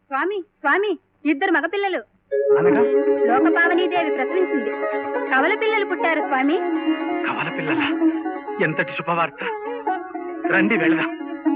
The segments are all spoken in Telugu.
స్వామి స్వామి ఇద్దరు మగపిల్లలు అనగా లోకపావనీదేవి ప్రసవించింది కవల పిల్లలు పుట్టారు స్వామి కవల పిల్లల ఎంతటి శుభవార్త రండి వెళదాం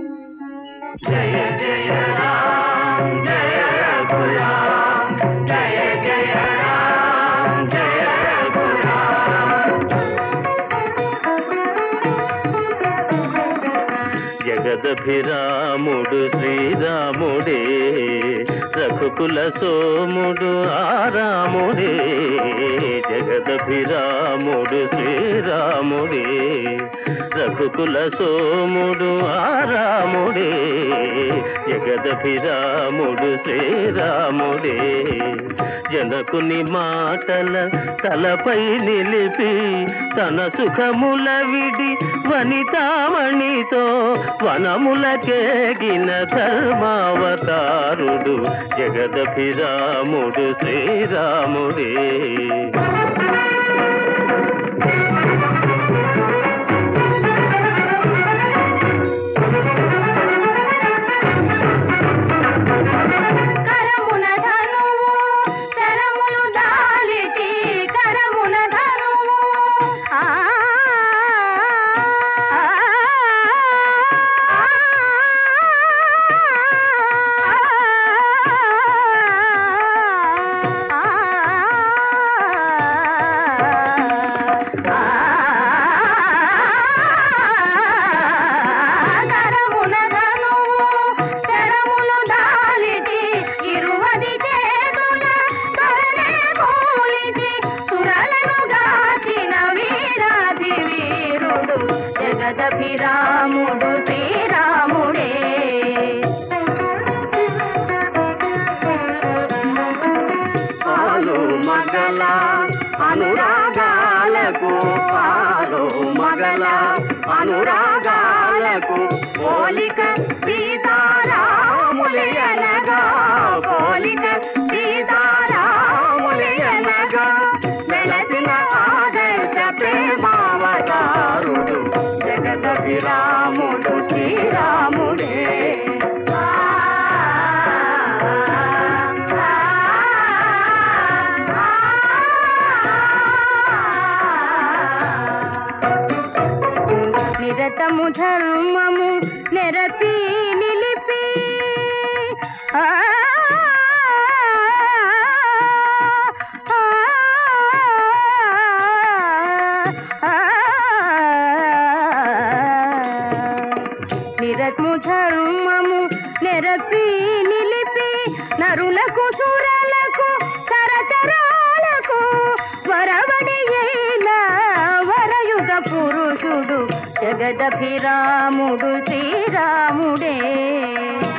జగదభిరాముడు శ్రీరాముడే రఘుకుల సోముడు ఆరాముడే జగదభిరాముడు శ్రీరాముడే రఘుకుల సోముడు ఆరాముడే జగదభిరాముడు శ్రీరాముడే జనకుని మాటల తలపై నిలిపి తన సుఖముల విడి వనితామణితో వనములకేగిన ధర్మావతారుడు జగదభిరాముడు శ్రీరాముడే కరమున ధనువు కరములు దాలిటి కరమున ధనువు ఆ కరమున ధనువు కరములు దాలిటి ఇరువది చేతుల తరనే కూలిచి సురలను గాచిన వీరాది వీరుడు జగదభిరాముడు శ్రీరాముడే పాలు మగల అనురాగాలకు పాలు మగల అనురాగాలకు పోలిక సీతారాములే అనగా పోలిక సీతారాములే అనగా వెలసిన ఆదర్శ ప్రేమావతారుడు జగత విరాముడు శ్రీరాముడే నిరతము ధర్మము నెరపి నిలిపి ఆ, ఆ, ఆ, నిరతము ధర్మము నెరపి నిలిపి నరులకు సురలకు తరతరాలకు వరవడి అయిన వరయుగ పురుషుడు జగదభిరాముడు శ్రీరాముడే